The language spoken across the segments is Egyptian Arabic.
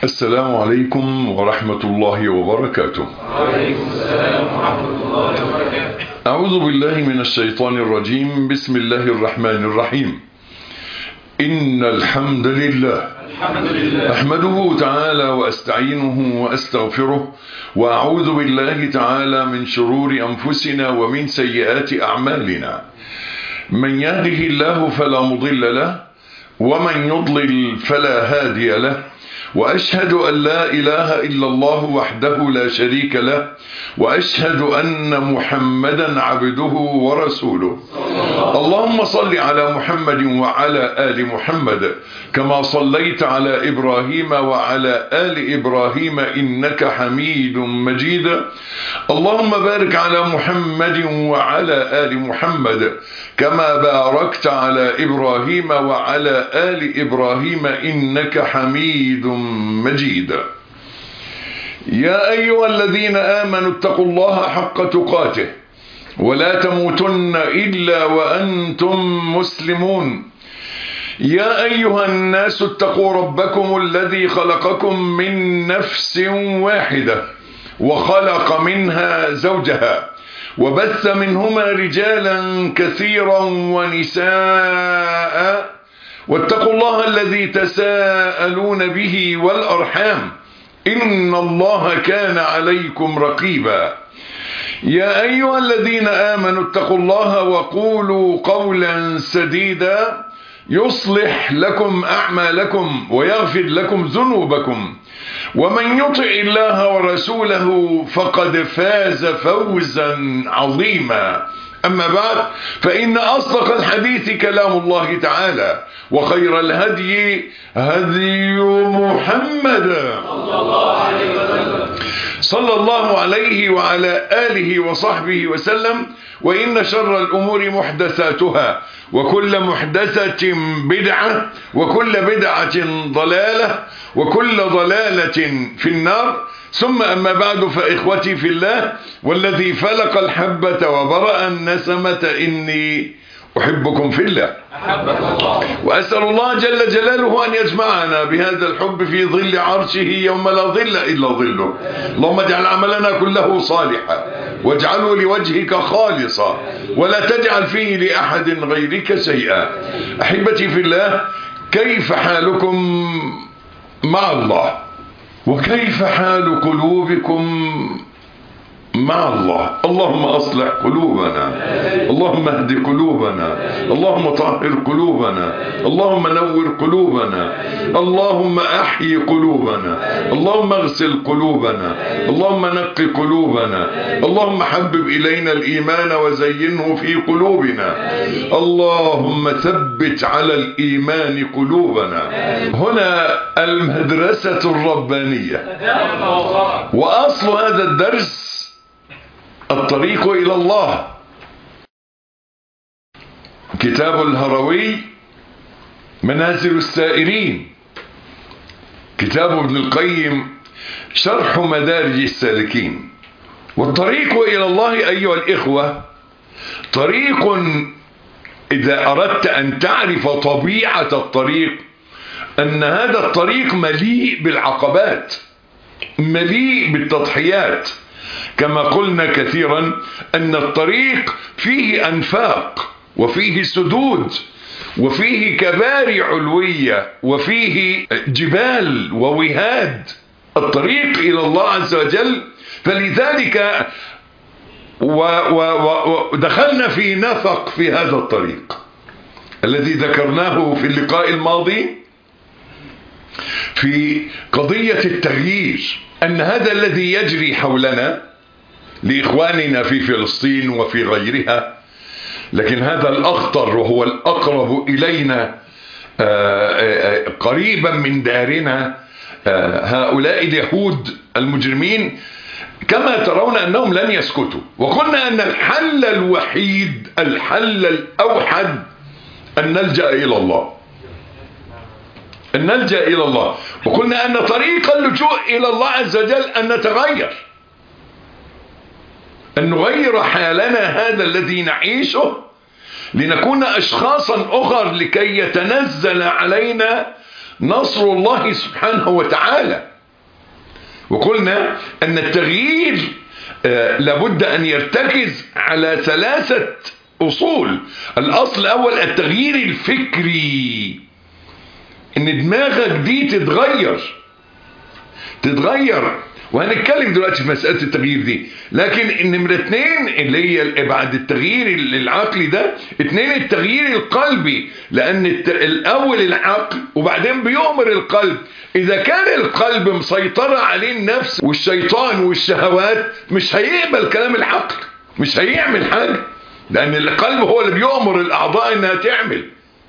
السلام عليكم ورحمة الله وبركاته وعليكم السلام ورحمة الله وبركاته أعوذ بالله من الشيطان الرجيم بسم الله الرحمن الرحيم إن الحمد لله الحمد لله أحمده تعالى وأستعينه وأستغفره وأعوذ بالله تعالى من شرور أنفسنا ومن سيئات أعمالنا من يهده الله فلا مضل له ومن يضلل فلا هادي له وأشهد أن لا إله إلا الله وحده لا شريك له وأشهد أن محمدا عبده ورسوله اللهم صل على محمد وعلى آل محمد كما صليت على إبراهيم وعلى آل إبراهيم إنك حميد مجيد اللهم بارك على محمد وعلى آل محمد كما باركت على إبراهيم وعلى آل إبراهيم إنك حميد مجيد يا أيها الذين آمنوا اتقوا الله حق تقاته ولا تموتن إلا وأنتم مسلمون يا أيها الناس اتقوا ربكم الذي خلقكم من نفس واحدة وخلق منها زوجها وبث منهما رجالا كثيرا ونساء واتقوا الله الذي تساءلون به والأرحام إن الله كان عليكم رقيبا يا أيها الذين آمنوا اتقوا الله وقولوا قولا سديدا يصلح لكم أعمالكم ويغفر لكم ذنوبكم ومن يطع الله ورسوله فقد فاز فوزا عظيما أما بعد فإن أصدق الحديث كلام الله تعالى وخير الهدي هدي محمد صلى الله عليه وعلى آله وصحبه وسلم وإن شر الأمور محدثاتها وكل محدثة بدعة وكل بدعة ضلالة وكل ضلالة في النار ثم أما بعد فإخوتي في الله والذي فلق الحبة وبرأ النسمة إني أحبكم في الله أحبك الله وأسأل الله جل جلاله أن يجمعنا بهذا الحب في ظل عرشه يوم لا ظل إلا ظله اللهم اجعل عملنا كله صالحا واجعله لوجهك خالصا ولا تجعل فيه لأحد غيرك شيئا أحبتي في الله كيف حالكم مع الله وكيف حال قلوبكم مع الله اللهم أصلح قلوبنا اللهم اهد قلوبنا اللهم طهر قلوبنا اللهم نور قلوبنا اللهم أحيي قلوبنا اللهم اغسل قلوبنا اللهم نق قلوبنا اللهم حبب إلينا الإيمان وزينه في قلوبنا اللهم ثبت على الإيمان قلوبنا هنا المدرسة الربانية أدام الله وأصل هذا الدرس الطريق إلى الله كتاب الهروي منازل السائرين كتاب ابن القيم شرح مدارج السالكين والطريق إلى الله أيها الإخوة طريق إذا أردت أن تعرف طبيعة الطريق أن هذا الطريق مليء بالعقبات مليء بالتضحيات كما قلنا كثيرا أن الطريق فيه أنفاق وفيه سدود وفيه كباري علوية وفيه جبال ووهاد الطريق إلى الله عز وجل فلذلك ودخلنا في نفق في هذا الطريق الذي ذكرناه في اللقاء الماضي في قضية التغيير أن هذا الذي يجري حولنا لإخواننا في فلسطين وفي غيرها لكن هذا الأخطر وهو الأقرب إلينا قريبا من دارنا هؤلاء اليهود المجرمين كما ترون أنهم لن يسكتوا وقلنا أن الحل الوحيد الحل الأوحد أن نلجأ إلى الله أن نلجأ إلى الله وقلنا أن طريق اللجوء إلى الله عز وجل أن نتغير أن نغير حالنا هذا الذي نعيشه لنكون أشخاصا أخر لكي يتنزل علينا نصر الله سبحانه وتعالى وقلنا أن التغيير آه، لابد أن يرتكز على ثلاثة أصول الأصل الأول التغيير الفكري إن دماغك دي تتغير تتغير وهنتكلم دلوقتي في مسألة التغيير دي لكن النمرة اتنين اللي هي بعد التغيير العقلي ده اتنين التغيير القلبي لأن الت... الأول العقل وبعدين بيؤمر القلب إذا كان القلب مسيطرة عليه النفس والشيطان والشهوات مش هيقبل كلام العقل مش هيعمل حاجة لأن القلب هو اللي بيؤمر الأعضاء إنها تعمل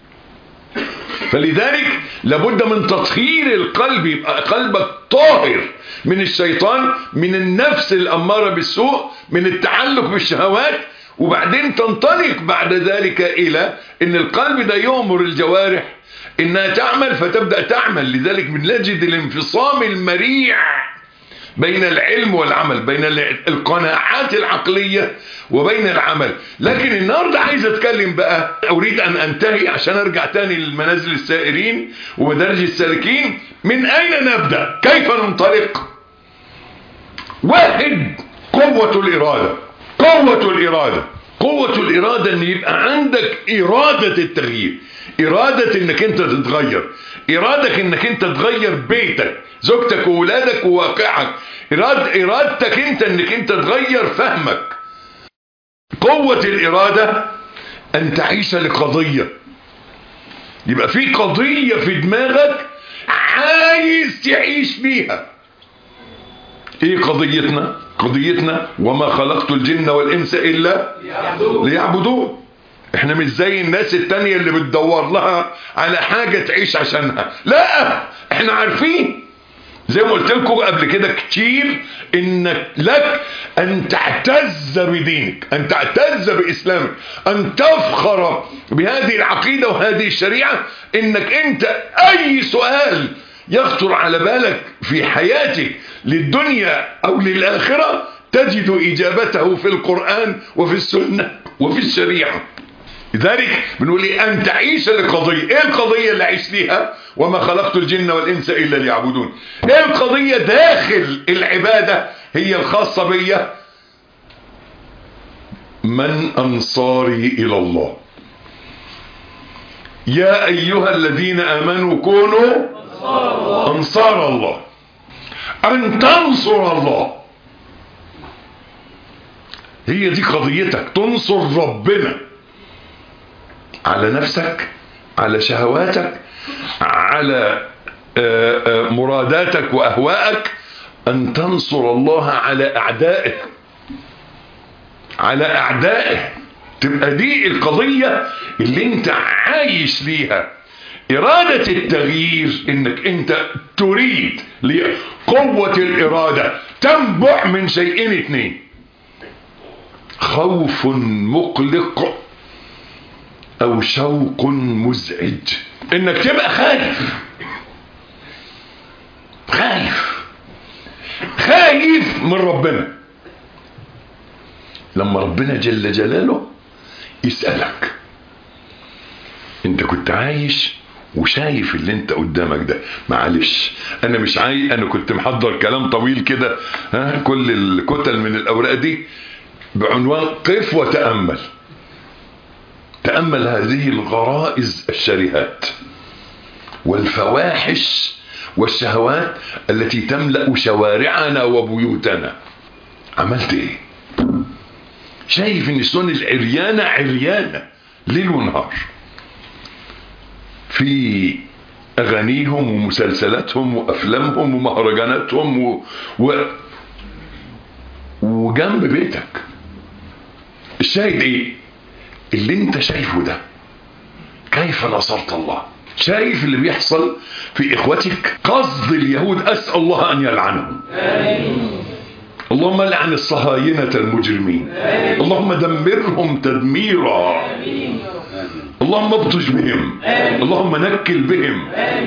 فلذلك لابد من تطهير القلب يبقى قلبك طاهر من الشيطان من النفس الأمارة بالسوء من التعلق بالشهوات وبعدين تنطلق بعد ذلك إلى أن القلب ده يؤمر الجوارح إنها تعمل فتبدأ تعمل لذلك بنجد الانفصام المريع بين العلم والعمل بين القناعات العقلية وبين العمل لكن النهاردة عايز اتكلم بقى اريد ان انتهي عشان ارجع تاني للمنازل السائرين ومدارج السالكين من اين نبدأ كيف ننطلق واحد قوة الارادة قوة الارادة قوة الارادة ان يبقى عندك ارادة التغيير ارادة انك انت تتغير ارادك انك انت تغير بيتك زوجتك وولادك وواقعك إراد ارادتك انت انك انت تغير فهمك قوة الارادة ان تعيش لقضية يبقى في قضية في دماغك عايز تعيش بيها ايه قضيتنا قضيتنا وما خلقت الجن والانس الا ليعبدون احنا مش زي الناس التانية اللي بتدور لها على حاجة تعيش عشانها لا احنا عارفين زي ما قلت لكم قبل كده كتير انك لك ان تعتز بدينك ان تعتز باسلامك ان تفخر بهذه العقيدة وهذه الشريعة انك انت اي سؤال يخطر على بالك في حياتك للدنيا او للاخرة تجد اجابته في القرآن وفي السنة وفي الشريعة لذلك بنقول ايه ان تعيش لقضية ايه القضية اللي عيش ليها وما خلقت الجن والانس الا ليعبدون ايه القضية داخل العبادة هي الخاصة بيا من انصاري الى الله يا ايها الذين امنوا كونوا انصار الله ان تنصر الله هي دي قضيتك تنصر ربنا على نفسك على شهواتك على مراداتك وأهوائك أن تنصر الله على أعدائك على أعدائه تبقى دي القضية اللي انت عايش ليها إرادة التغيير انك انت تريد قوة الإرادة تنبع من شيئين اثنين خوف مقلق او شوق مزعج انك تبقى خايف خايف خايف من ربنا لما ربنا جل جلاله يسألك انت كنت عايش وشايف اللي انت قدامك ده معلش انا مش عايز انا كنت محضر كلام طويل كده ها كل الكتل من الاوراق دي بعنوان قف وتأمل تأمل هذه الغرائز الشرهات والفواحش والشهوات التي تملأ شوارعنا وبيوتنا عملت ايه شايف ان السنن العريانة عريانة ليل ونهار في اغانيهم ومسلسلاتهم وافلامهم ومهرجاناتهم و... و... وجنب بيتك الشاهد ايه اللي انت شايفه ده كيف نصرت الله شايف اللي بيحصل في اخوتك قصد اليهود اسأل الله ان يلعنهم اللهم لعن الصهاينة المجرمين اللهم دمرهم تدميرا اللهم ابطش بهم اللهم نكل بهم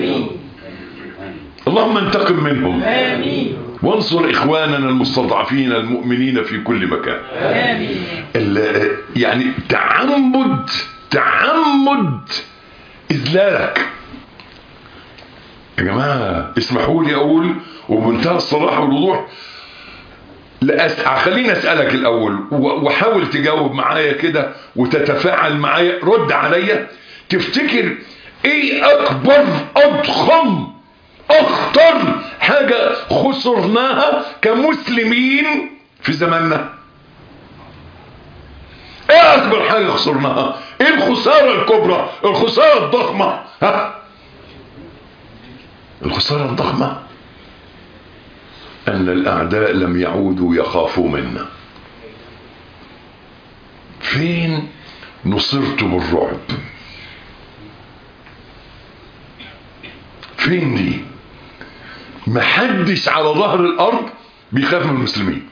اللهم انتقم منهم وانصر اخواننا المستضعفين المؤمنين في كل مكان يعني تعمد تعمد اذلالك يا جماعة اسمحوا لي اقول وبمنتهى الصراحة والوضوح لأس... خليني اسألك الاول و- وحاول تجاوب معايا كده وتتفاعل معايا رد عليا تفتكر ايه اكبر اضخم اخطر حاجة خسرناها كمسلمين في زماننا ايه اكبر حاجة خسرناها ايه الخسارة الكبرى الخسارة الضخمة ها الخسارة الضخمة ان الاعداء لم يعودوا يخافوا منا فين نصرت بالرعب فين دي محدش على ظهر الارض بيخاف من المسلمين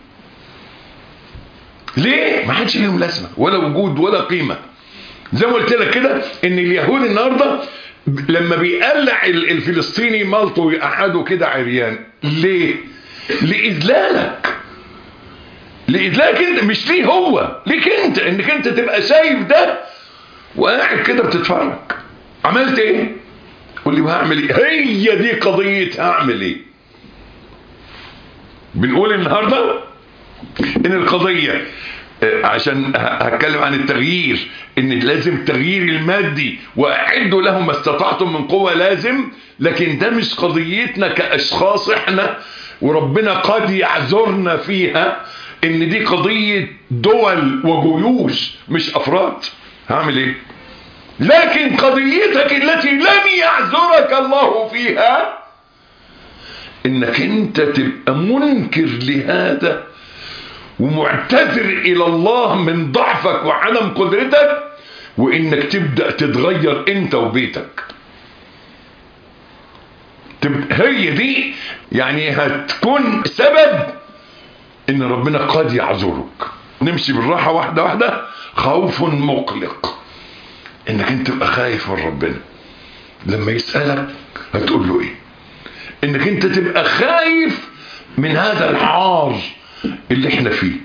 ليه ما حدش ليهم لازمه ولا وجود ولا قيمه زي ما قلت لك كده ان اليهود النهارده لما بيقلع ال- الفلسطيني مالطه ويقعده كده عريان ليه لاذلالك لاذلالك انت مش ليه هو ليك انت انك انت تبقى شايف ده وقاعد كده بتتفرج عملت ايه قول لي وهعمل ايه هي دي قضيه هعمل ايه بنقول النهارده ان القضية آه، عشان ه- هتكلم عن التغيير ان لازم التغيير المادي واعدوا لهم ما استطعتم من قوة لازم لكن ده مش قضيتنا كاشخاص احنا وربنا قد يعذرنا فيها ان دي قضية دول وجيوش مش افراد هعمل ايه لكن قضيتك التي لن يعذرك الله فيها انك انت تبقى منكر لهذا ومعتذر الى الله من ضعفك وعدم قدرتك وانك تبدأ تتغير انت وبيتك تبقى هي دي يعني هتكون سبب ان ربنا قد يعذرك نمشي بالراحة واحدة واحدة خوف مقلق انك انت تبقى خايف من ربنا لما يسألك هتقول له ايه انك انت تبقى خايف من هذا العار اللي احنا فيه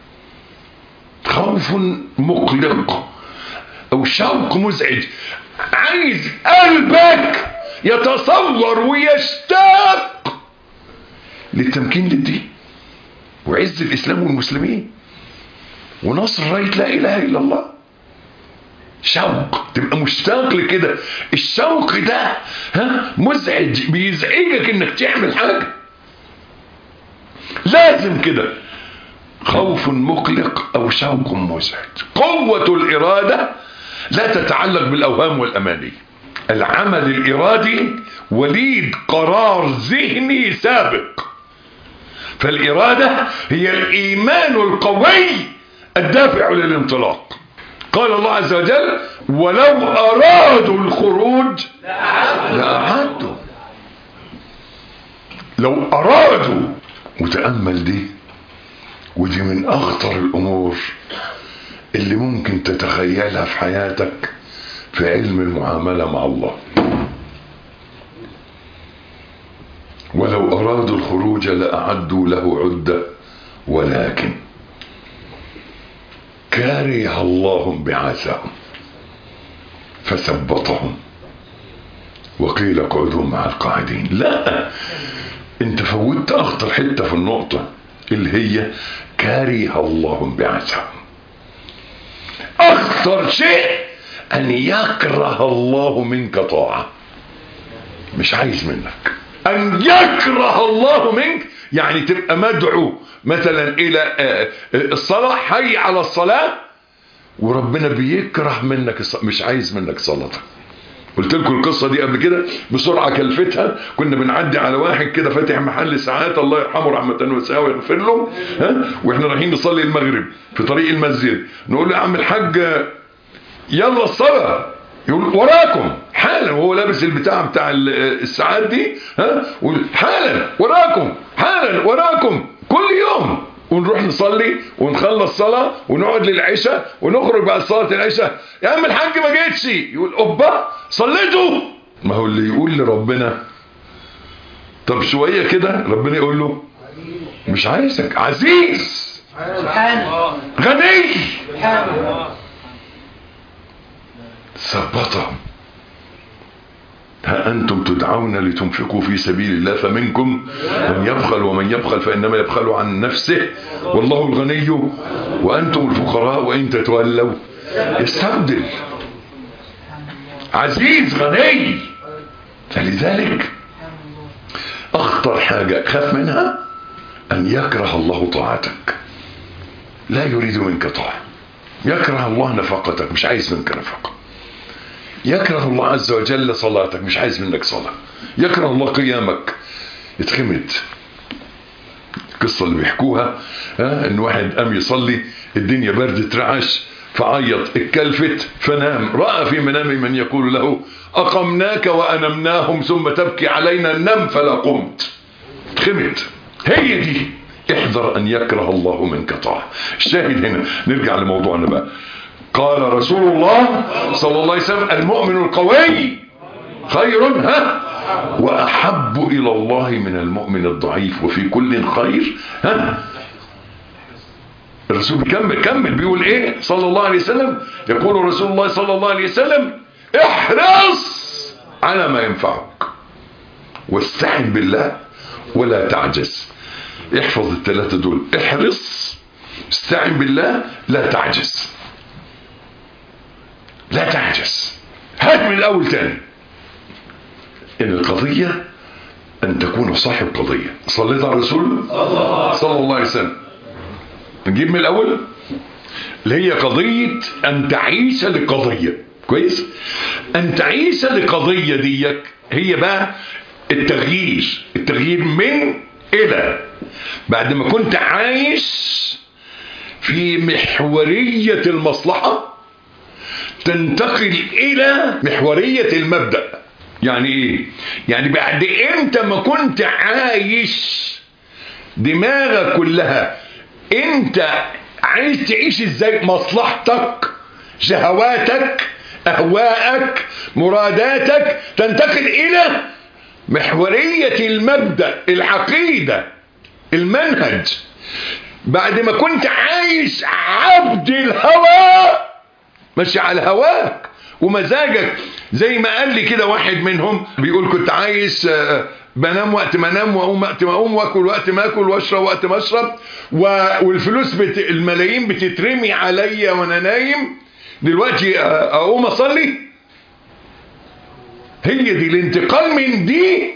خوف مقلق او شوق مزعج عايز قلبك يتصور ويشتاق للتمكين للدين وعز الاسلام والمسلمين ونصر رايه لا اله الا الله شوق تبقى مشتاق لكده الشوق ده ها مزعج بيزعجك انك تعمل حاجه لازم كده خوف مقلق او شوق مزعج قوة الارادة لا تتعلق بالاوهام والاماني العمل الارادي وليد قرار ذهني سابق فالارادة هي الايمان القوي الدافع للانطلاق قال الله عز وجل ولو ارادوا الخروج لأعدوا لو ارادوا وتأمل دي ودي من اخطر الامور اللي ممكن تتخيلها في حياتك في علم المعاملة مع الله ولو ارادوا الخروج لأعدوا له عدة ولكن كره الله بعثهم فثبطهم وقيل اقعدوا مع القاعدين لا انت فوتت اخطر حته في النقطه اللي هي كره الله بعثهم اخطر شيء ان يكره الله منك طاعه مش عايز منك ان يكره الله منك يعني تبقى مدعو مثلا الى آه، آه، الصلاه حي على الصلاه وربنا بيكره منك الصلاة مش عايز منك صلاتك قلت لكم القصة دي قبل كده بسرعة كلفتها كنا بنعدي على واحد كده فاتح محل ساعات الله يرحمه رحمة واسعة ويغفر له ها واحنا رايحين نصلي المغرب في طريق المسجد نقول له يا عم الحاج يلا الصلاة يقول وراكم حالا وهو لابس البتاع بتاع ال- الساعات دي ها يقول حالا وراكم حالا وراكم كل يوم ونروح نصلي ونخلص صلاة ونقعد للعشاء ونخرج بعد صلاة العشاء يا عم الحاج ما جيتش يقول اوبا صليتوا ما هو اللي يقول لربنا طب شوية كده ربنا يقول له مش عايزك عزيز سبحانه غني سبحانه ثبتهم ها أنتم تدعون لتنفقوا في سبيل الله فمنكم من يبخل ومن يبخل فإنما يبخل عن نفسه والله الغني وأنتم الفقراء وإن تتولوا يستبدل عزيز غني فلذلك أخطر حاجة خاف منها أن يكره الله طاعتك لا يريد منك طاعة يكره الله نفقتك مش عايز منك نفقة يكره الله عز وجل صلاتك مش عايز منك صلاة يكره الله قيامك يتخمد القصة اللي بيحكوها ها ان واحد قام يصلي الدنيا برد رعش فعيط اتكلفت فنام رأى في منامه من يقول له أقمناك وأنمناهم ثم تبكي علينا نم فلا قمت اتخمد هي دي احذر أن يكره الله منك طاعة الشاهد هنا نرجع لموضوعنا بقى قال رسول الله صلى الله عليه وسلم المؤمن القوي خير ها وأحب إلى الله من المؤمن الضعيف وفي كل خير ها الرسول كمل كمل بيقول ايه صلى الله عليه وسلم يقول رسول الله صلى الله عليه وسلم احرص على ما ينفعك واستعن بالله ولا تعجز احفظ الثلاثة دول احرص استعن بالله لا تعجز لا تعجز هات من الاول تاني ان القضية ان تكون صاحب قضية صليت على الرسول صلى الله عليه وسلم نجيب من الاول اللي هي قضية ان تعيش لقضية كويس ان تعيش لقضية ديك هي بقى التغيير التغيير من الى بعد ما كنت عايش في محورية المصلحة تنتقل الى محورية المبدأ يعني ايه يعني بعد انت ما كنت عايش دماغك كلها انت عايز تعيش ازاي مصلحتك شهواتك اهواءك مراداتك تنتقل الى محورية المبدأ العقيدة المنهج بعد ما كنت عايش عبد الهوى ماشي على هواك ومزاجك زي ما قال لي كده واحد منهم بيقول كنت عايش بنام وقت ما انام واقوم وقت ما اقوم واكل وقت ما اكل واشرب وقت ما اشرب والفلوس بت... الملايين بتترمي عليا وانا نايم دلوقتي اقوم اصلي هي دي الانتقال من دي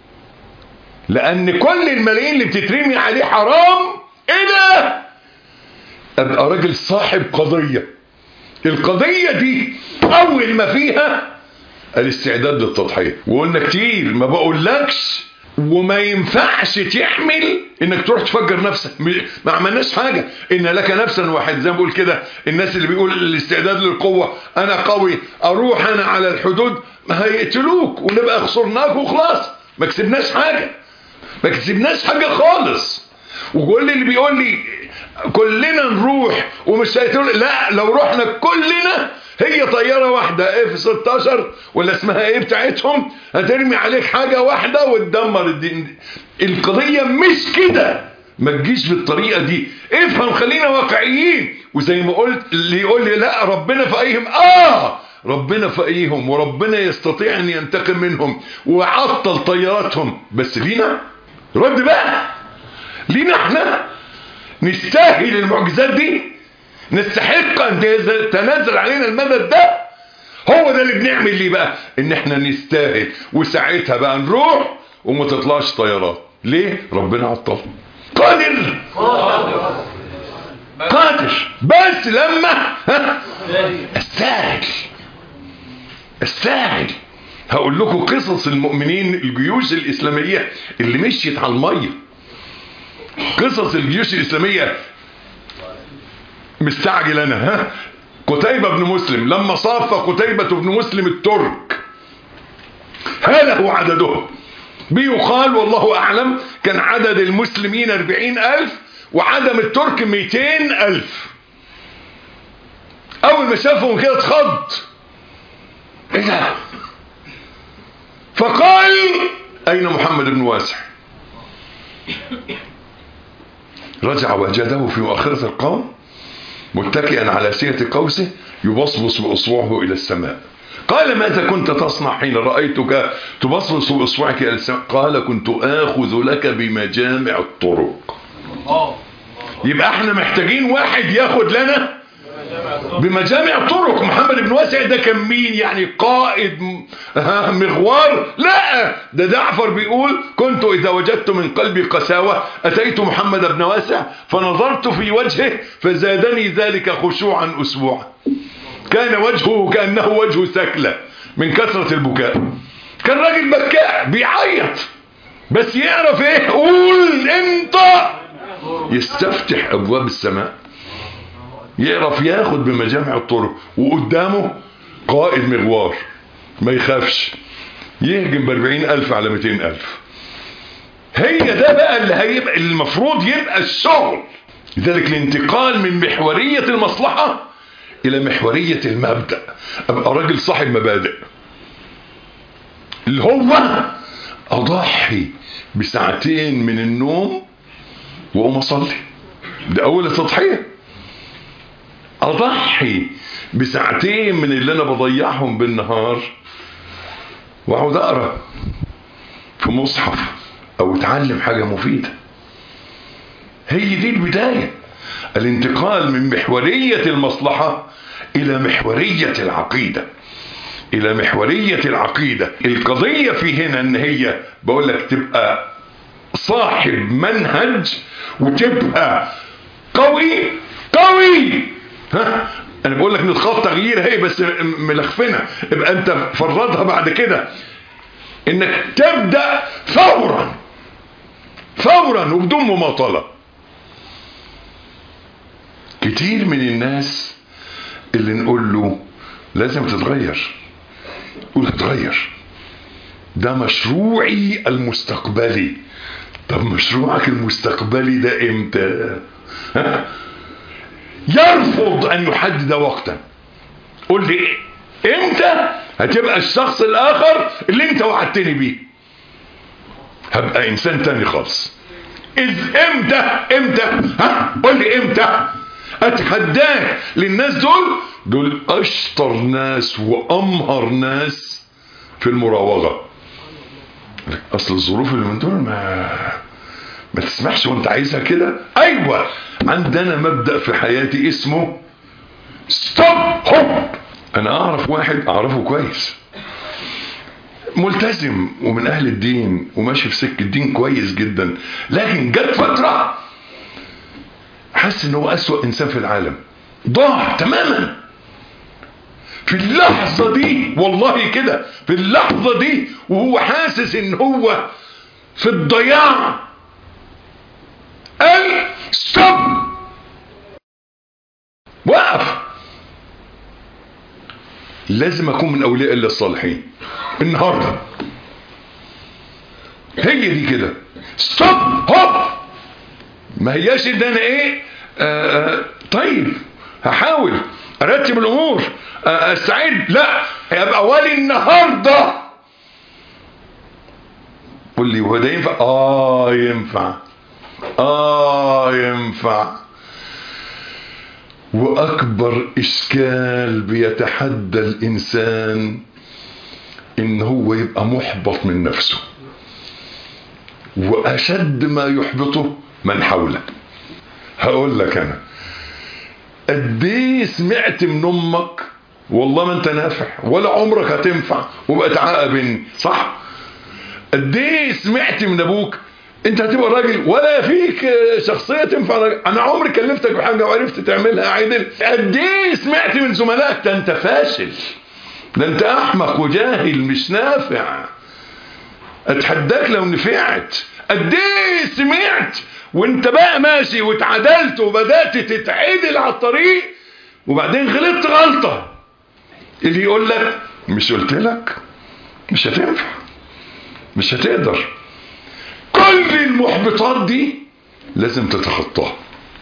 لان كل الملايين اللي بتترمي عليه حرام الى ابقى راجل صاحب قضيه القضية دي أول ما فيها الاستعداد للتضحية وقلنا كتير ما بقولكش وما ينفعش تعمل انك تروح تفجر نفسك ما عملناش حاجة ان لك نفسا واحد زي ما بقول كده الناس اللي بيقول الاستعداد للقوة انا قوي اروح انا على الحدود ما هيقتلوك ونبقى خسرناك وخلاص ما كسبناش حاجة ما كسبناش حاجة خالص وكل اللي بيقول لي كلنا نروح ومش هيتقول لا لو رحنا كلنا هي طيارة واحدة اف 16 ولا اسمها ايه بتاعتهم هترمي عليك حاجة واحدة وتدمر الدين القضية مش كده ما تجيش بالطريقة دي افهم خلينا واقعيين وزي ما قلت اللي يقول لي لا ربنا فقيهم اه ربنا فقيهم وربنا يستطيع ان ينتقم منهم وعطل طياراتهم بس لينا رد بقى لينا احنا نستاهل المعجزات دي نستحق ان تنزل علينا المدد ده هو ده اللي بنعمل ليه بقى ان احنا نستاهل وساعتها بقى نروح وما تطلعش طيارات ليه ربنا عطل قادر قادر بس لما استاهل استاهل هقول لكم قصص المؤمنين الجيوش الاسلاميه اللي مشيت على الميه قصص الجيوش الإسلامية مستعجل أنا ها قتيبة بن مسلم لما صاف قتيبة بن مسلم الترك هاله عددهم بيقال والله أعلم كان عدد المسلمين أربعين ألف وعدم الترك ميتين ألف أول ما شافهم كده اتخض إيه ده فقال أين محمد بن واسع رجع وجده في مؤخرة القوم متكئا على سيرة قوسه يبصبص بأصبعه إلى السماء قال ماذا كنت تصنع حين رأيتك تبصص بإصبعك إلى السماء قال كنت آخذ لك بمجامع الطرق اه يبقى احنا محتاجين واحد ياخد لنا بمجامع الطرق محمد بن واسع ده كان مين يعني قائد م- ها، مغوار لا ده جعفر بيقول كنت اذا وجدت من قلبي قساوة اتيت محمد بن واسع فنظرت في وجهه فزادني ذلك خشوعا اسبوعا كان وجهه كأنه وجه سكلة من كثرة البكاء كان راجل بكاء بيعيط بس يعرف ايه قول انت يستفتح ابواب السماء يعرف ياخد بمجامع الطرق وقدامه قائد مغوار ما يخافش يهجم باربعين الف على ميتين الف هي ده بقى اللي هيبقى اللي المفروض يبقى الشغل لذلك الانتقال من محورية المصلحة الى محورية المبدأ ابقى راجل صاحب مبادئ اللي هو اضحي بساعتين من النوم واقوم اصلي ده اول التضحيه اضحي بساعتين من اللي انا بضيعهم بالنهار واقعد اقرا في مصحف او اتعلم حاجه مفيده هي دي البدايه الانتقال من محوريه المصلحه الى محوريه العقيده الى محوريه العقيده القضيه في هنا ان هي بقول لك تبقى صاحب منهج وتبقى قوي قوي ها انا بقول لك نتخطى تغيير هي بس ملخفنه يبقى انت فرضها بعد كده انك تبدا فورا فورا وبدون مماطله كتير من الناس اللي نقول له لازم تتغير قول هتغير ده مشروعي المستقبلي طب مشروعك المستقبلي ده امتى ها؟ يرفض ان يحدد وقتا قول لي امتى هتبقى الشخص الاخر اللي انت وعدتني بيه هبقى انسان تاني خالص اذ امتى امتى ها قول لي امتى اتحداك للناس دول دول اشطر ناس وامهر ناس في المراوغه اصل الظروف اللي من دول ما ما تسمحش وانت عايزها كده ايوه عندنا مبدا في حياتي اسمه ستوب هوب انا اعرف واحد اعرفه كويس ملتزم ومن اهل الدين وماشي في سكه الدين كويس جدا لكن جت فتره حس ان هو اسوأ انسان في العالم ضاع تماما في اللحظة دي والله كده في اللحظة دي وهو حاسس ان هو في الضياع قال ستوب وقف لازم اكون من اولياء الله الصالحين النهارده هي دي كده ستوب هوب ما هياش ان انا ايه آه آه طيب هحاول ارتب الامور آه استعد لا هيبقى ولي النهارده قول لي هو ده ينفع اه ينفع اه ينفع واكبر اشكال بيتحدى الانسان ان هو يبقى محبط من نفسه واشد ما يحبطه من حوله هقول لك انا قد ايه سمعت من امك والله ما انت نافع ولا عمرك هتنفع وبقى تعاقبني صح قد ايه سمعت من ابوك انت هتبقى راجل ولا فيك شخصيه تنفع راجل انا عمري كلفتك بحاجه وعرفت تعملها عدل قد ايه سمعت من زملائك ده انت فاشل ده انت احمق وجاهل مش نافع اتحداك لو نفعت قد ايه سمعت وانت بقى ماشي واتعدلت وبدات تتعدل على الطريق وبعدين غلطت غلطه اللي يقول لك مش قلت لك مش هتنفع مش هتقدر كل المحبطات دي لازم تتخطاها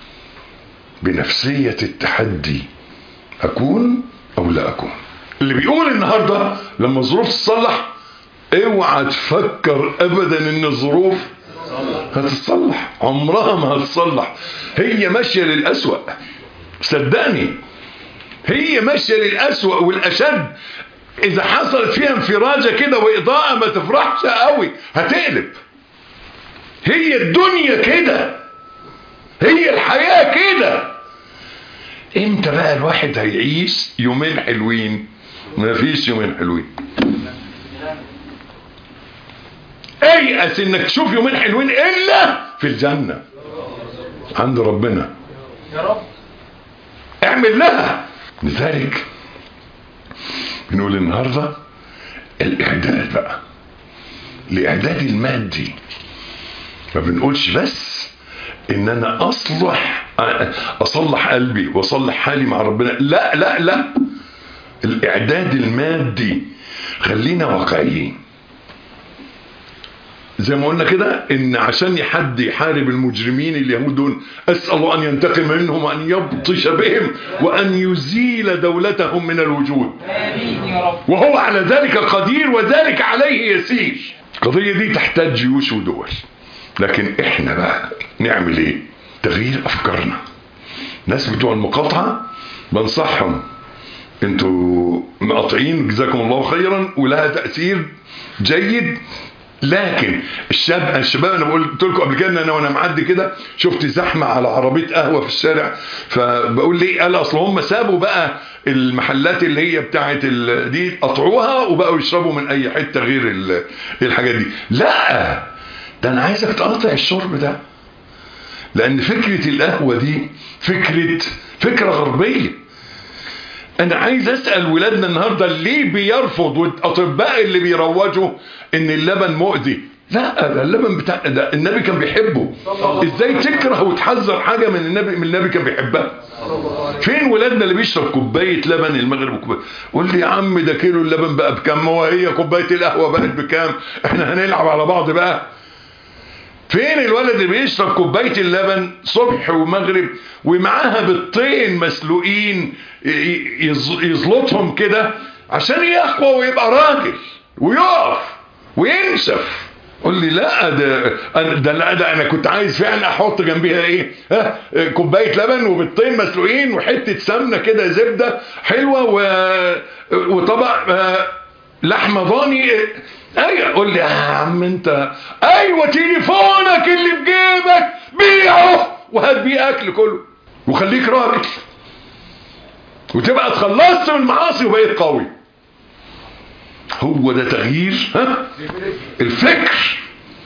بنفسية التحدي أكون أو لا أكون اللي بيقول النهاردة لما الظروف تصلح اوعى تفكر أبدا إن الظروف هتتصلح عمرها ما هتتصلح هي ماشية للأسوأ صدقني هي ماشية للأسوأ والأشد اذا حصلت فيها انفراجة كده واضاءة ما تفرحش قوي هتقلب هي الدنيا كده هي الحياة كده امتى بقى الواحد هيعيش يومين حلوين ما فيش يومين حلوين ايأس انك تشوف يومين حلوين الا في الجنة عند ربنا يا رب اعمل لها لذلك بنقول النهاردة الاعداد بقى الاعداد المادي ما بنقولش بس ان انا اصلح اصلح قلبي واصلح حالي مع ربنا لا لا لا الاعداد المادي خلينا واقعيين زي ما قلنا كده ان عشان حد يحارب المجرمين اليهود دول اسال الله ان ينتقم منهم وان يبطش بهم وان يزيل دولتهم من الوجود امين يا رب وهو على ذلك قدير وذلك عليه يسير القضيه دي تحتاج جيوش ودول لكن احنا بقى نعمل ايه تغيير افكارنا ناس بتوع المقاطعه بنصحهم انتوا مقاطعين جزاكم الله خيرا ولها تاثير جيد لكن الشاب الشباب انا قلت لكم قبل كده ان انا وانا معدي كده شفت زحمه على عربيه قهوه في الشارع فبقول ليه قال اصل هم سابوا بقى المحلات اللي هي بتاعه ال- دي قطعوها وبقوا يشربوا من اي حته غير ال- الحاجات دي لا ده انا عايزك تقاطع الشرب ده لان فكره القهوه دي فكره فكره غربيه انا عايز اسال ولادنا النهارده ليه بيرفض والاطباء اللي بيروجوا ان اللبن مؤذي لا ده اللبن بتاع ده النبي كان بيحبه ازاي تكره وتحذر حاجه من النبي من النبي كان بيحبها فين ولادنا اللي بيشرب كوبايه لبن المغرب وكوبايه قول لي يا عم ده كيلو اللبن بقى بكام هو هي كوبايه القهوه بقت بكام احنا هنلعب على بعض بقى فين الولد اللي بيشرب كوبايه اللبن صبح ومغرب ومعاها بيضتين مسلوقين ي- ي- يز- يزلطهم كده عشان يقوى ويبقى راجل ويقف وينشف قول لي لا ده انا ده لا ده انا كنت عايز فعلا احط جنبيها ايه ها كوبايه لبن وبيضتين مسلوقين وحته سمنه كده زبده حلوه و... وطبق آه، لحمه ضاني ايوه قول لي يا عم انت ايوه تليفونك اللي في جيبك بيعه وهات بيه اكل كله وخليك راجل وتبقى اتخلصت من المعاصي وبقيت قوي هو ده تغيير ها الفكر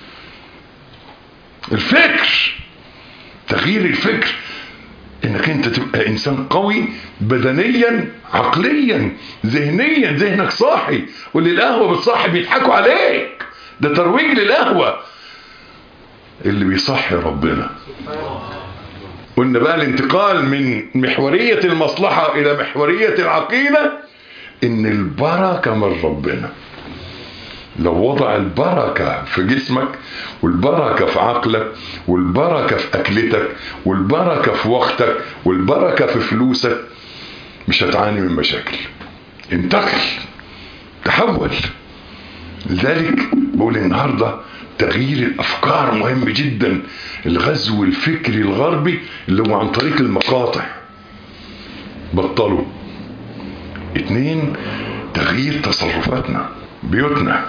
الفكر تغيير الفكر انك انت تبقى انسان قوي بدنيا عقليا ذهنيا ذهنك صاحي واللي القهوه بتصحي بيضحكوا عليك ده ترويج للقهوه اللي بيصحي ربنا قلنا بقى الانتقال من محورية المصلحة إلى محورية العقيدة إن البركة من ربنا لو وضع البركة في جسمك والبركة في عقلك والبركة في أكلتك والبركة في وقتك والبركة في فلوسك مش هتعاني من مشاكل انتقل تحول لذلك بقول النهاردة تغيير الأفكار مهم جدا الغزو الفكري الغربي اللي هو عن طريق المقاطع بطلوا اتنين تغيير تصرفاتنا بيوتنا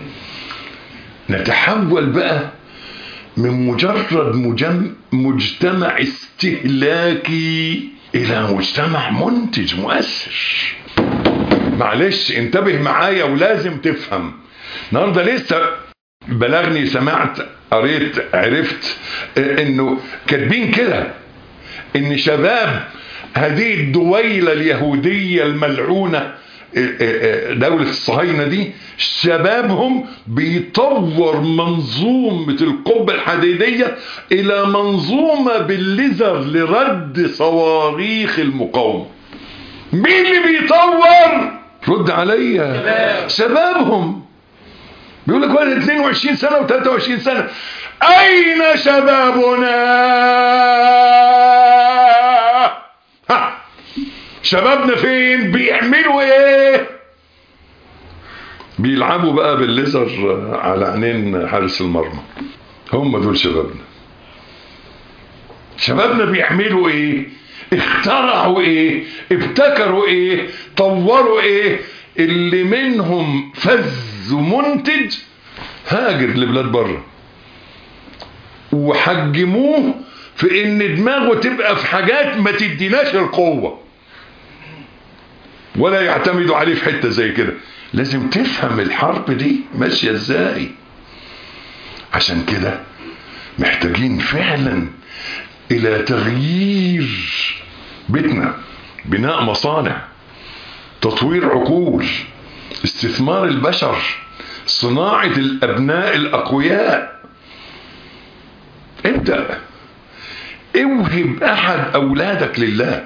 نتحول بقى من مجرد مجم مجتمع استهلاكي إلى مجتمع منتج مؤثر معلش انتبه معايا ولازم تفهم النهارده لسه بلغني سمعت قريت عرفت اه، انه كاتبين كده ان شباب هذه الدويلة اليهودية الملعونة اه، اه، دولة الصهاينة دي شبابهم بيطور منظومة القبة الحديدية إلى منظومة بالليزر لرد صواريخ المقاومة مين اللي بيطور رد عليا شبابهم بيقول لك وانا 22 سنة و23 سنة أين شبابنا ها شبابنا فين بيعملوا ايه بيلعبوا بقى بالليزر على عينين حارس المرمى هم دول شبابنا شبابنا بيعملوا ايه اخترعوا ايه ابتكروا ايه طوروا ايه اللي منهم فز ومنتج هاجر لبلاد بره وحجموه في ان دماغه تبقى في حاجات ما تديناش القوة ولا يعتمدوا عليه في حتة زي كده لازم تفهم الحرب دي ماشية ازاي عشان كده محتاجين فعلا الى تغيير بيتنا بناء مصانع تطوير عقول استثمار البشر صناعة الابناء الاقوياء ابدأ اوهب احد اولادك لله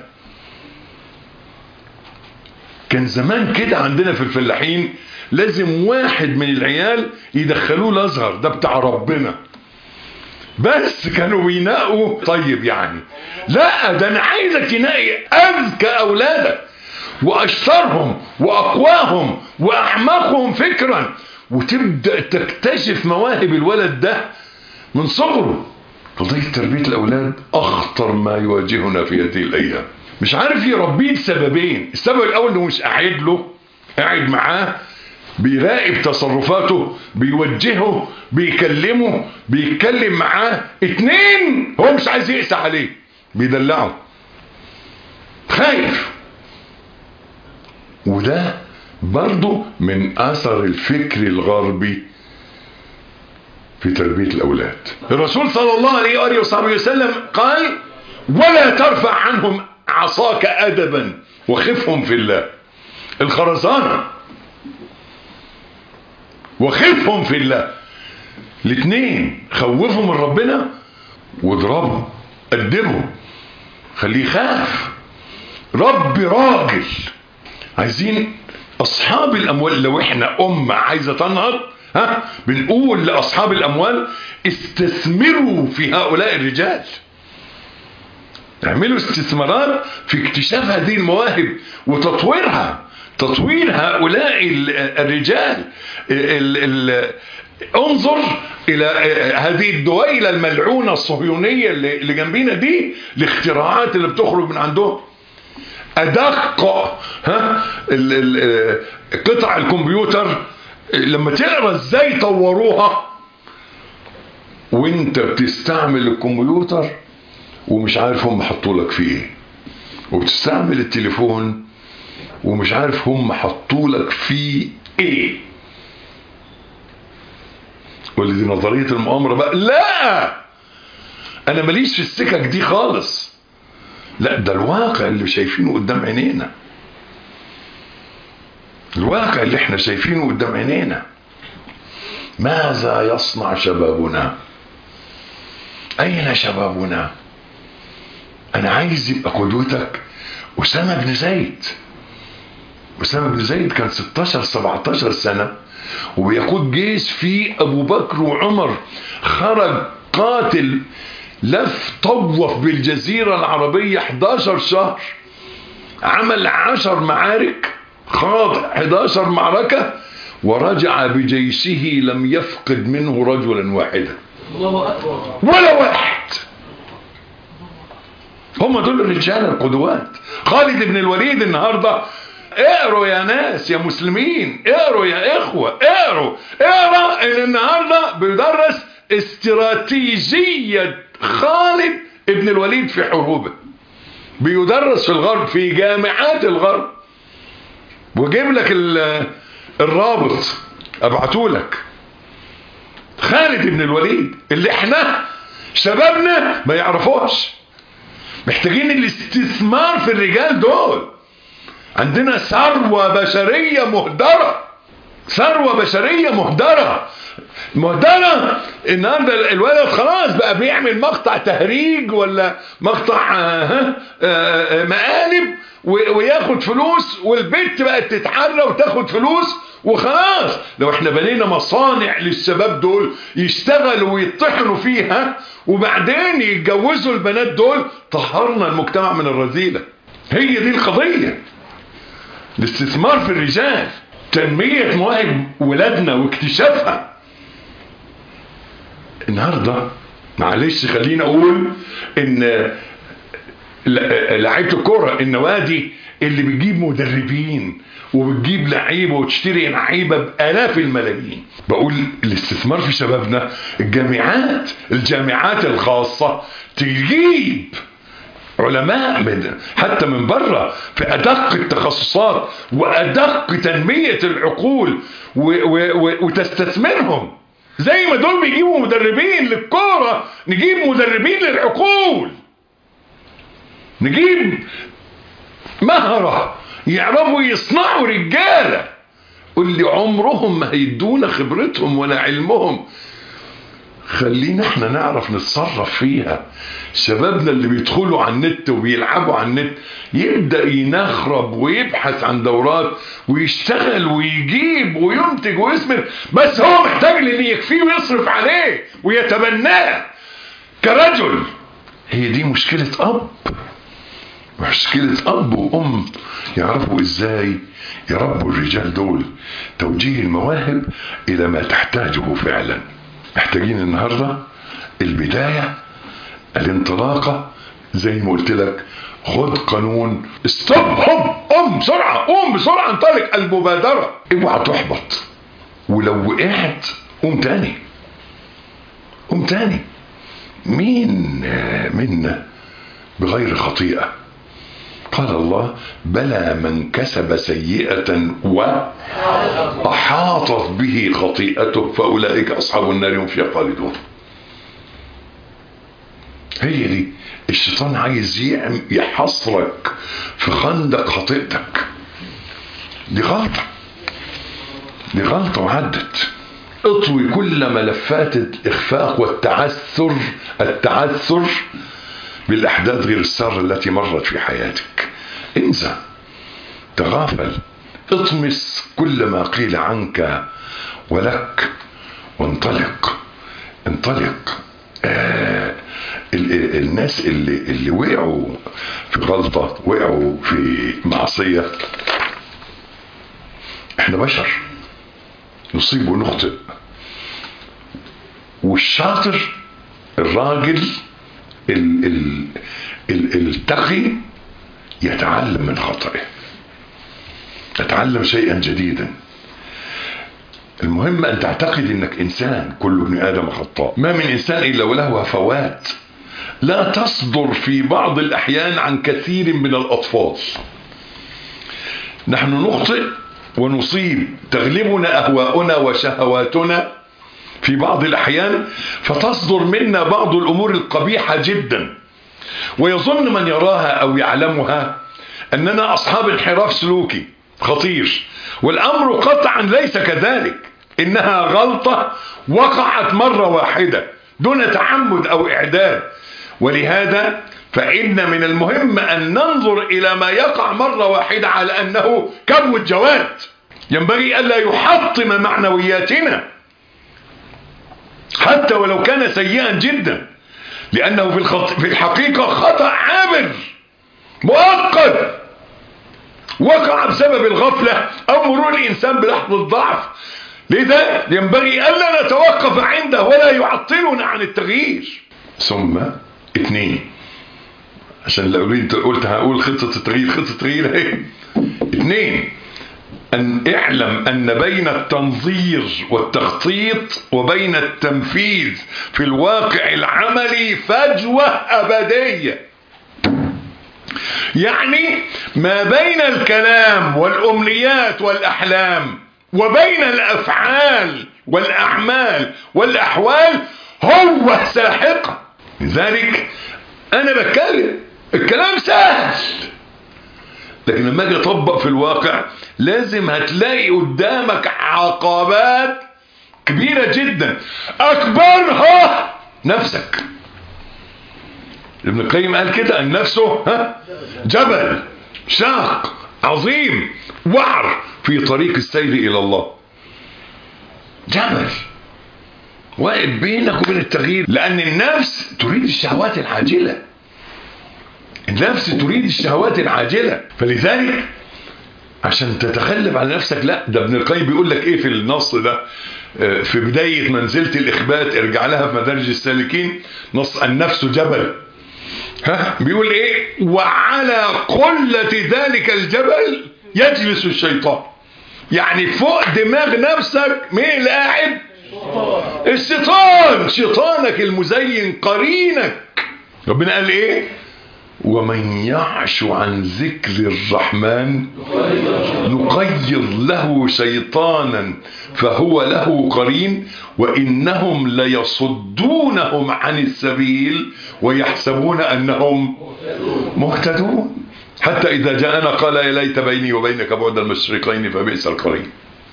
كان زمان كده عندنا في الفلاحين لازم واحد من العيال يدخلوه الازهر ده بتاع ربنا بس كانوا بينقوا طيب يعني لا ده انا عايزك تنقي اذكى اولادك واشطرهم واقواهم واعمقهم فكرا وتبدا تكتشف مواهب الولد ده من صغره قضية تربية الأولاد أخطر ما يواجهنا في هذه الأيام مش عارف يربيه لسببين السبب الأول إنه مش قاعد له قاعد معاه بيراقب تصرفاته بيوجهه بيكلمه بيتكلم معاه اتنين هو مش عايز يقسى عليه بيدلعه خايف وده برضه من أثر الفكر الغربي في تربية الأولاد الرسول صلى الله عليه وآله وصحبه وسلم قال ولا ترفع عنهم عصاك أدبا وخفهم في الله الخرزانة وخفهم في الله الاثنين خوفهم من ربنا واضربه أدبه خليه يخاف رب راجل عايزين أصحاب الأموال لو إحنا أمة عايزة تنهض ها بنقول لأصحاب الأموال استثمروا في هؤلاء الرجال اعملوا استثمارات في اكتشاف هذه المواهب وتطويرها تطوير هؤلاء الرجال ال ال انظر الى هذه الدويلة الملعونة الصهيونية اللي جنبينا دي الاختراعات اللي بتخرج من عندهم ادق ها ال ال قطع الكمبيوتر لما تقرا ازاي طوروها وانت بتستعمل الكمبيوتر ومش عارف هم حطوا لك فيه ايه وبتستعمل التليفون ومش عارف هم حطوا لك فيه ايه واللي دي نظريه المؤامره بقى لا انا ماليش في السكك دي خالص لا ده الواقع اللي شايفينه قدام عينينا الواقع اللي احنا شايفينه قدام عينينا ماذا يصنع شبابنا اين شبابنا انا عايز يبقى قدوتك اسامه بن زيد اسامه بن زيد كان 16 17 سنه وبيقود جيش في ابو بكر وعمر خرج قاتل لف طوف بالجزيره العربيه 11 شهر عمل 10 معارك خاض 11 معركة ورجع بجيشه لم يفقد منه رجلا واحدا الله أكبر ولا واحد هم دول الرجال القدوات خالد بن الوليد النهاردة اقروا يا ناس يا مسلمين اقروا يا اخوة اقروا اقرا ان النهاردة بيدرس استراتيجية خالد ابن الوليد في حروبه بيدرس في الغرب في جامعات الغرب وجيب لك الرابط ابعته لك خالد بن الوليد اللي احنا شبابنا ما يعرفوش محتاجين الاستثمار في الرجال دول عندنا ثروة بشرية مهدرة ثروة بشرية مهدرة مهدرة النهارده الولد خلاص بقى بيعمل مقطع تهريج ولا مقطع آه آه مقالب وياخد فلوس والبنت بقت تتحرى وتاخد فلوس وخلاص لو احنا بنينا مصانع للشباب دول يشتغلوا ويطحنوا فيها وبعدين يتجوزوا البنات دول طهرنا المجتمع من الرذيلة هي دي القضية الاستثمار في الرجال تنمية مواهب ولادنا واكتشافها النهاردة معلش خلينا اقول ان ل- لعيبه الكوره النوادي اللي بتجيب مدربين وبتجيب لعيبه وتشتري لعيبه بالاف الملايين بقول الاستثمار في شبابنا الجامعات الجامعات الخاصه تجيب علماء من حتى من بره في ادق التخصصات وادق تنميه العقول و و و وتستثمرهم زي ما دول بيجيبوا مدربين للكوره نجيب مدربين للعقول نجيب مهره يعرفوا يصنعوا رجاله قل لي عمرهم ما هيدونا خبرتهم ولا علمهم خلينا احنا نعرف نتصرف فيها شبابنا اللي بيدخلوا على النت وبيلعبوا على النت يبدأ ينخرب ويبحث عن دورات ويشتغل ويجيب وينتج ويثمر بس هو محتاج اللي يكفيه ويصرف عليه ويتبناه كرجل هي دي مشكلة أب مشكلة أب وأم يعرفوا إزاي يربوا الرجال دول توجيه المواهب إلى ما تحتاجه فعلا محتاجين النهاردة البداية الانطلاقة زي ما قلت لك خد قانون ستوب هم قم بسرعة قوم بسرعة انطلق المبادرة اوعى تحبط ولو وقعت قوم تاني قوم تاني مين منا بغير خطيئة قال الله بلى من كسب سيئة وأحاطت به خطيئته فأولئك أصحاب النار هم فيها خالدون هي دي الشيطان عايز يعم- يحصرك في خندق خطيئتك دي غلطة دي غلطة وعدت اطوي كل ملفات الإخفاق والتعثر التعثر بالأحداث غير السارة التي مرت في حياتك انسى تغافل اطمس كل ما قيل عنك ولك وانطلق انطلق آه ال- ال- الناس اللي اللي وقعوا في غلطة وقعوا في معصية احنا بشر نصيب ونخطئ والشاطر الراجل ال ال ال التقي يتعلم من خطئه يتعلم شيئا جديدا المهم ان تعتقد انك انسان كل ابن ادم خطاء ما من انسان الا وله هفوات لا تصدر في بعض الاحيان عن كثير من الاطفال نحن نخطئ ونصيب تغلبنا اهواؤنا وشهواتنا في بعض الأحيان فتصدر منا بعض الأمور القبيحة جدا ويظن من يراها أو يعلمها أننا أصحاب انحراف سلوكي خطير والأمر قطعا ليس كذلك إنها غلطة وقعت مرة واحدة دون تعمد أو إعداد ولهذا فإن من المهم أن ننظر إلى ما يقع مرة واحدة على أنه كبو الجواد ينبغي ألا يحطم معنوياتنا حتى ولو كان سيئا جدا لأنه في, الخط... في الحقيقة خطأ عابر مؤقت وقع بسبب الغفلة أو مرور الإنسان بلحظة ضعف لذا ينبغي ألا نتوقف عنده ولا يعطلنا عن التغيير ثم اثنين عشان لو انت قلت هقول خطة التغيير خطة التغيير اهي اثنين أن اعلم أن بين التنظير والتخطيط وبين التنفيذ في الواقع العملي فجوة أبدية يعني ما بين الكلام والأمنيات والأحلام وبين الأفعال والأعمال والأحوال هو ساحقة لذلك أنا بتكلم الكلام سهل لكن لما اجي اطبق في الواقع لازم هتلاقي قدامك عقبات كبيرة جدا اكبرها نفسك ابن القيم قال كده ان نفسه ها جبل شاق عظيم وعر في طريق السير الى الله جبل واقف بينك وبين التغيير لان النفس تريد الشهوات العاجله النفس تريد الشهوات العاجلة فلذلك عشان تتغلب على نفسك لا ده ابن القيم بيقول لك ايه في النص ده في بداية منزلة الإخبات ارجع لها في مدارج السالكين نص النفس جبل ها بيقول ايه وعلى قلة ذلك الجبل يجلس الشيطان يعني فوق دماغ نفسك مين اللي قاعد الشيطان شيطانك المزين قرينك ربنا قال ايه ومن يعش عن ذكر الرحمن نقيض له شيطانا فهو له قرين وإنهم ليصدونهم عن السبيل ويحسبون أنهم مهتدون حتى إذا جاءنا قال يا ليت بيني وبينك بعد المشرقين فبئس القرين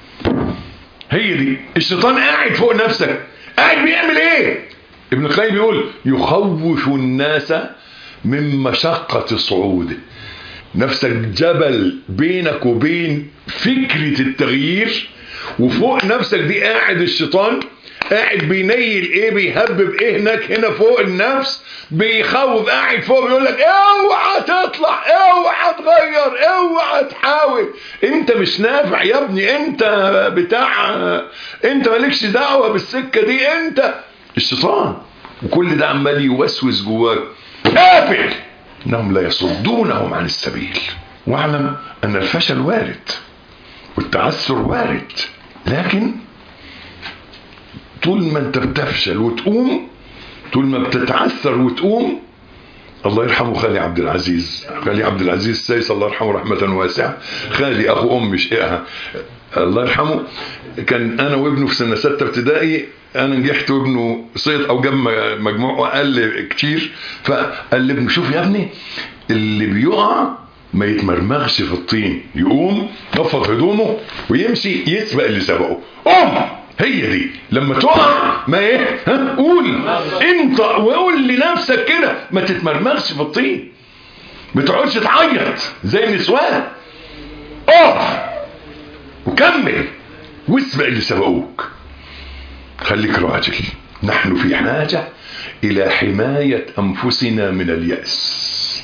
هي دي الشيطان قاعد فوق نفسك قاعد بيعمل ايه ابن القيم بيقول يخوف الناس من مشقة صعوده نفسك جبل بينك وبين فكرة التغيير وفوق نفسك دي قاعد الشيطان قاعد بينيل ايه بيهبب ايه هناك هنا فوق النفس بيخوف قاعد فوق بيقول لك اوعى تطلع اوعى تغير اوعى تحاول انت مش نافع يا ابني انت بتاع انت مالكش دعوه بالسكه دي انت الشيطان وكل ده عمال يوسوس جواك قافل انهم لا يصدونهم عن السبيل واعلم ان الفشل وارد والتعثر وارد لكن طول ما انت بتفشل وتقوم طول ما بتتعثر وتقوم الله يرحمه خالي عبد العزيز خالي عبد العزيز السيس الله يرحمه رحمة واسعة خالي أخو أمي شقها الله يرحمه كان أنا وابنه في سنة ستة ابتدائي أنا نجحت وابنه صيد أو جاب مجموع أقل كتير فقال لابنه شوف يا ابني اللي بيقع ما يتمرمغش في الطين يقوم يفض هدومه ويمشي يسبق اللي سبقه قوم هي دي لما تقع ما ايه ها قول انت وقول لنفسك كده ما تتمرمغش في الطين ما تقعدش تعيط زي النسوان اقف وكمل واسبق اللي سبقوك خليك راجل نحن في حاجة إلى حماية أنفسنا من اليأس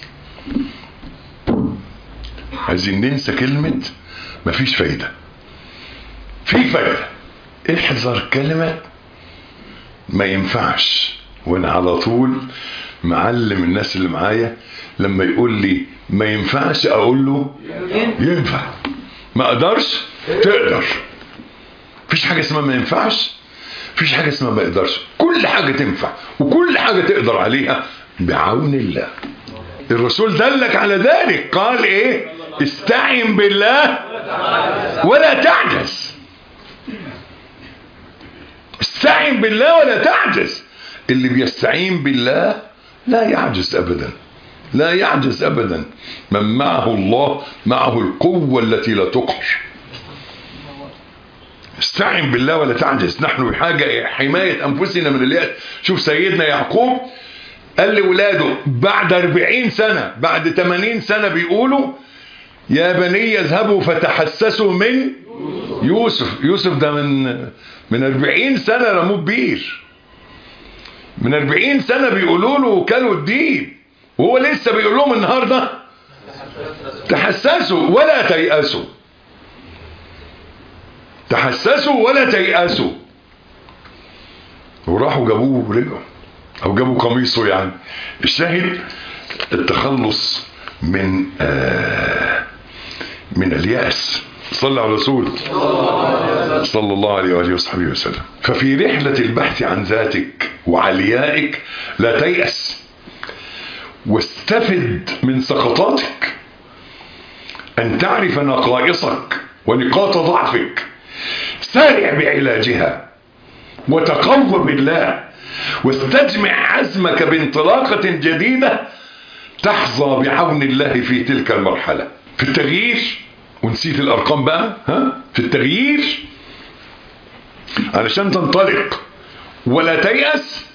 عايزين ننسى كلمة مفيش فايدة في فايدة احذر كلمة ما ينفعش وانا على طول معلم الناس اللي معايا لما يقول لي ما ينفعش اقول له ينفع ما اقدرش تقدر مفيش حاجة اسمها ما ينفعش مفيش حاجة اسمها ما يقدرش كل حاجة تنفع وكل حاجة تقدر عليها بعون الله الرسول دلك على ذلك قال ايه استعن بالله ولا تعجز استعن بالله ولا تعجز اللي بيستعين بالله لا يعجز ابدا لا يعجز ابدا من معه الله معه القوة التي لا تقهر استعن بالله ولا تعجز نحن بحاجة حماية أنفسنا من اليأس شوف سيدنا يعقوب قال لولاده بعد 40 سنة بعد 80 سنة بيقولوا يا بني اذهبوا فتحسسوا من يوسف يوسف ده من من 40 سنة رموه بير من 40 سنة بيقولوا له كلوا الدين وهو لسه بيقول لهم النهاردة تحسسوا ولا تيأسوا تحسسوا ولا تيأسوا وراحوا جابوه ورجعوا او جابوا قميصه يعني الشاهد التخلص من آه من اليأس صلى على الرسول صلى الله عليه وآله وصحبه وسلم ففي رحلة البحث عن ذاتك وعليائك لا تيأس واستفد من سقطاتك أن تعرف نقائصك ونقاط ضعفك سارع بعلاجها وتقوى بالله واستجمع عزمك بانطلاقة جديدة تحظى بعون الله في تلك المرحلة في التغيير ونسيت الأرقام بقى ها في التغيير علشان تنطلق ولا تيأس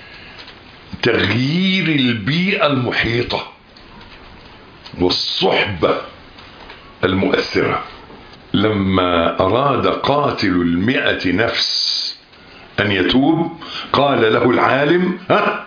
تغيير البيئة المحيطة والصحبة المؤثرة لما أراد قاتل المئة نفس أن يتوب قال له العالم ها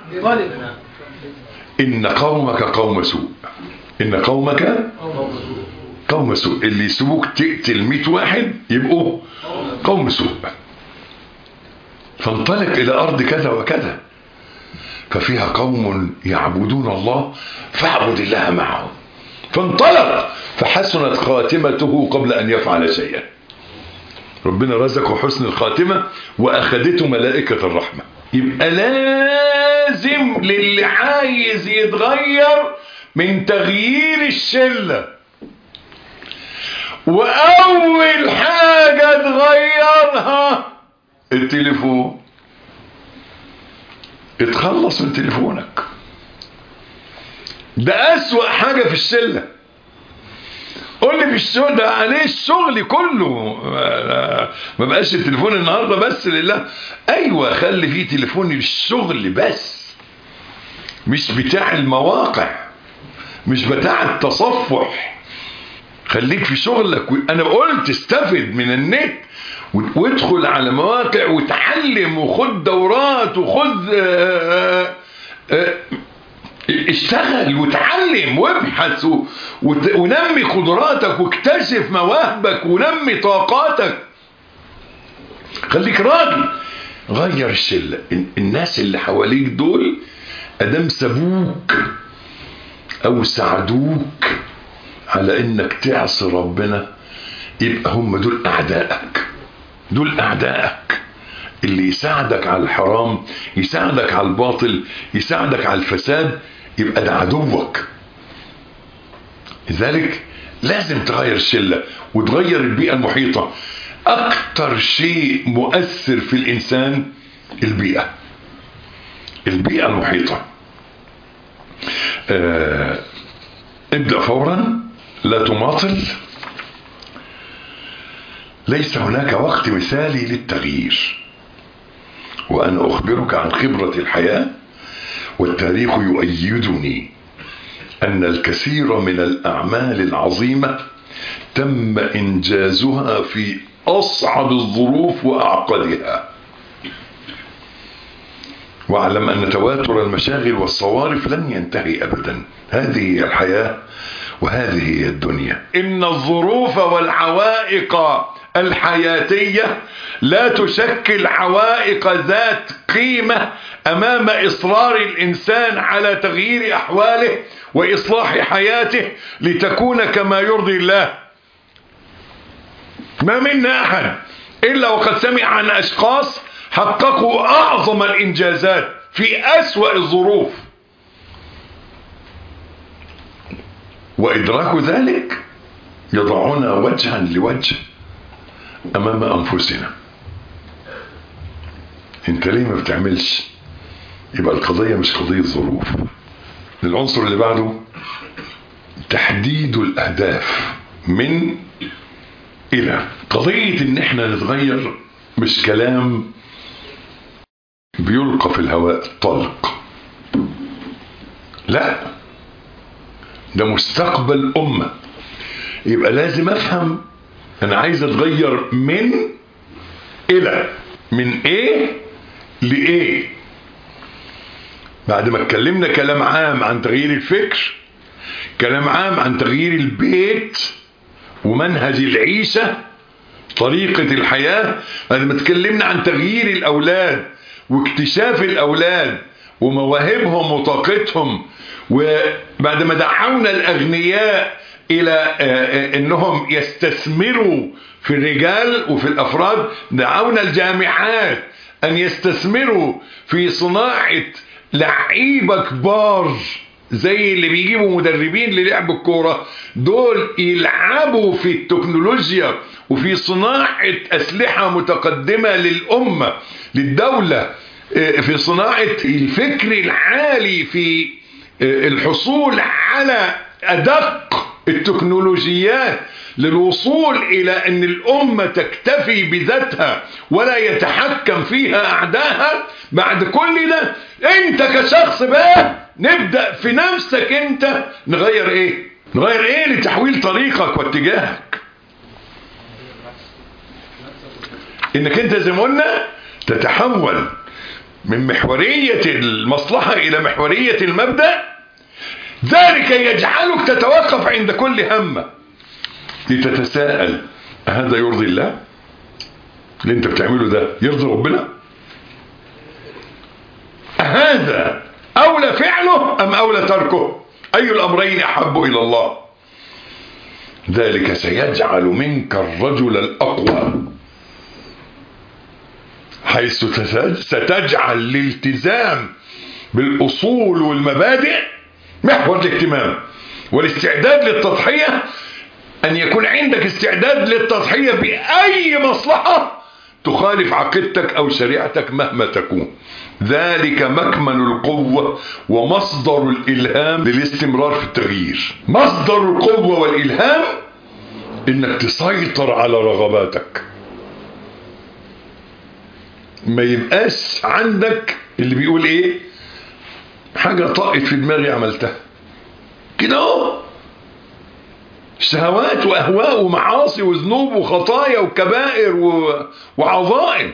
إن قومك قوم سوء إن قومك قوم سوء اللي يسيبوك تقتل مئة واحد يبقوا قوم سوء فانطلق إلى أرض كذا وكذا ففيها قوم يعبدون الله فاعبد الله معهم فانطلق فحسنت خاتمته قبل أن يفعل شيئا ربنا رزقه حسن الخاتمة وأخذته ملائكة الرحمة يبقى لازم للي عايز يتغير من تغيير الشلة وأول حاجة تغيرها التليفون اتخلص من تليفونك ده أسوأ حاجة في الشلة قول لي في الشغل ده عليه الشغل كله ما بقاش التليفون النهارده بس لله ايوه خلي فيه تليفون للشغل بس مش بتاع المواقع مش بتاع التصفح خليك في شغلك انا قلت استفد من النت وادخل على مواقع وتعلم وخد دورات وخد آآ آآ اشتغل وتعلم وابحث ونمي قدراتك واكتشف مواهبك ونمي طاقاتك خليك راجل غير الشله الناس اللي حواليك دول ادام سابوك او ساعدوك على انك تعصي ربنا يبقى هم دول اعدائك دول اعدائك اللي يساعدك على الحرام يساعدك على الباطل يساعدك على الفساد يبقى ده عدوك لذلك لازم تغير الشلة وتغير البيئة المحيطة أكتر شيء مؤثر في الإنسان البيئة البيئة المحيطة آه ابدأ فورا لا تماطل ليس هناك وقت مثالي للتغيير وأنا أخبرك عن خبرة الحياة والتاريخ يؤيدني أن الكثير من الأعمال العظيمة تم إنجازها في أصعب الظروف وأعقدها واعلم أن تواتر المشاغل والصوارف لن ينتهي أبدا هذه هي الحياة وهذه هي الدنيا إن الظروف والعوائق الحياتية لا تشكل عوائق ذات قيمة أمام إصرار الإنسان على تغيير أحواله وإصلاح حياته لتكون كما يرضي الله ما منا أحد إلا وقد سمع عن أشخاص حققوا أعظم الإنجازات في أسوأ الظروف وإدراك ذلك يضعنا وجها لوجه أمام أنفسنا أنت ليه ما بتعملش يبقى القضية مش قضية ظروف العنصر اللي بعده تحديد الأهداف من إلى قضية إن إحنا نتغير مش كلام بيلقى في الهواء طلق لا ده مستقبل أمة يبقى لازم أفهم أنا عايز أتغير من إلى من إيه لإيه بعد ما اتكلمنا كلام عام عن تغيير الفكر كلام عام عن تغيير البيت ومنهج العيشة طريقة الحياة بعد ما اتكلمنا عن تغيير الأولاد واكتشاف الأولاد ومواهبهم وطاقتهم وبعد ما دعونا الأغنياء إلى أنهم يستثمروا في الرجال وفي الأفراد دعونا الجامعات أن يستثمروا في صناعة لعيبة كبار زي اللي بيجيبوا مدربين للعب الكورة دول يلعبوا في التكنولوجيا وفي صناعة أسلحة متقدمة للأمة للدولة في صناعة الفكر العالي في الحصول على أدق التكنولوجيات للوصول إلى أن الأمة تكتفي بذاتها ولا يتحكم فيها أعداها بعد كل ده أنت كشخص بقى نبدأ في نفسك أنت نغير إيه نغير إيه لتحويل طريقك واتجاهك إنك أنت زي ما قلنا تتحول من محورية المصلحة إلى محورية المبدأ ذلك يجعلك تتوقف عند كل همة لتتساءل هذا يرضي الله اللي انت بتعمله ده يرضي ربنا هذا أولى فعله أم أولى تركه أي الأمرين أحب إلى الله ذلك سيجعل منك الرجل الأقوى حيث ستجعل الالتزام بالأصول والمبادئ محور الاهتمام والاستعداد للتضحية أن يكون عندك استعداد للتضحية بأي مصلحة تخالف عقيدتك أو شريعتك مهما تكون ذلك مكمن القوة ومصدر الإلهام للاستمرار في التغيير مصدر القوة والإلهام إنك تسيطر على رغباتك ما يبقاش عندك اللي بيقول ايه حاجة طاقت في دماغي عملتها كده اهو شهوات واهواء ومعاصي وذنوب وخطايا وكبائر و... وعظائم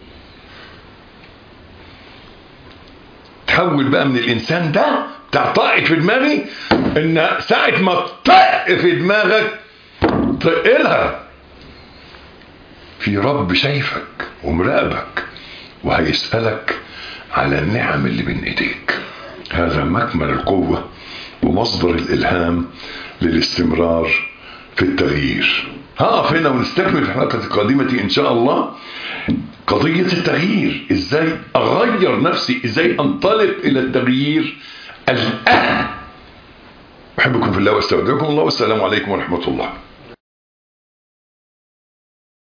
تحول بقى من الانسان ده بتاع طاقت في دماغي ان ساعة ما طق في دماغك طقلها في رب شايفك ومراقبك وهيسألك على النعم اللي بين ايديك هذا مكمن القوة ومصدر الإلهام للاستمرار في التغيير هقف هنا ونستكمل في الحلقة القادمة إن شاء الله قضية التغيير إزاي أغير نفسي إزاي أنطلق إلى التغيير الآن أحبكم في الله واستودعكم الله والسلام عليكم ورحمة الله